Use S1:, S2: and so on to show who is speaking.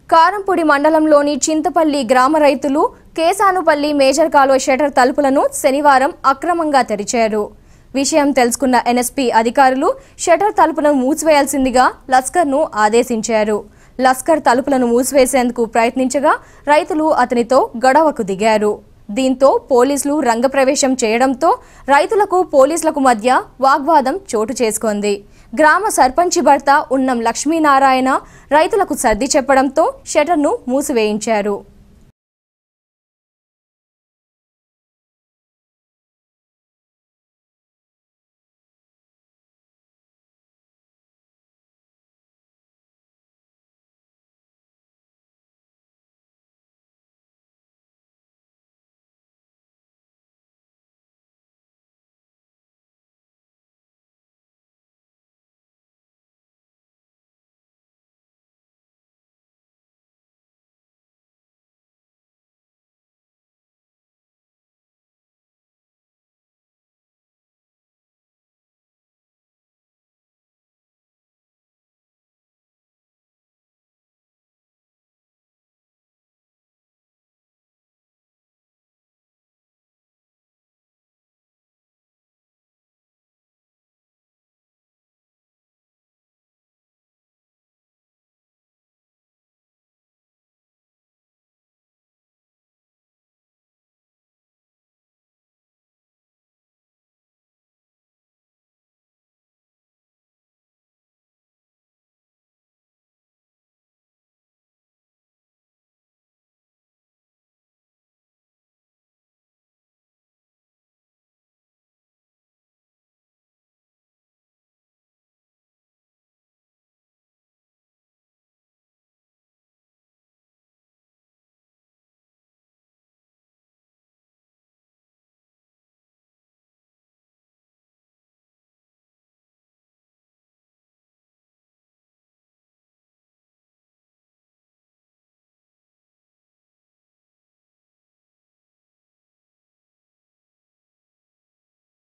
S1: కారంపూడి మండలంలోని చింతపల్లి గ్రామ రైతులు కేసానుపల్లి మేజర్ కాలువ షటర్ తలుపులను శనివారం అక్రమంగా తెరిచారు విషయం తెలుసుకున్న ఎన్ఎస్పీ అధికారులు షటర్ తలుపులను మూసివేయాల్సిందిగా లస్కర్ను ఆదేశించారు లస్కర్ తలుపులను మూసివేసేందుకు ప్రయత్నించగా రైతులు అతనితో గొడవకు దిగారు దీంతో పోలీసులు రంగప్రవేశం చేయడంతో రైతులకు పోలీసులకు మధ్య వాగ్వాదం చోటు చేసుకుంది గ్రామ సర్పంచి భర్త ఉన్నం లక్ష్మీనారాయణ రైతులకు సర్ది చెప్పడంతో షటర్ను మూసివేయించారు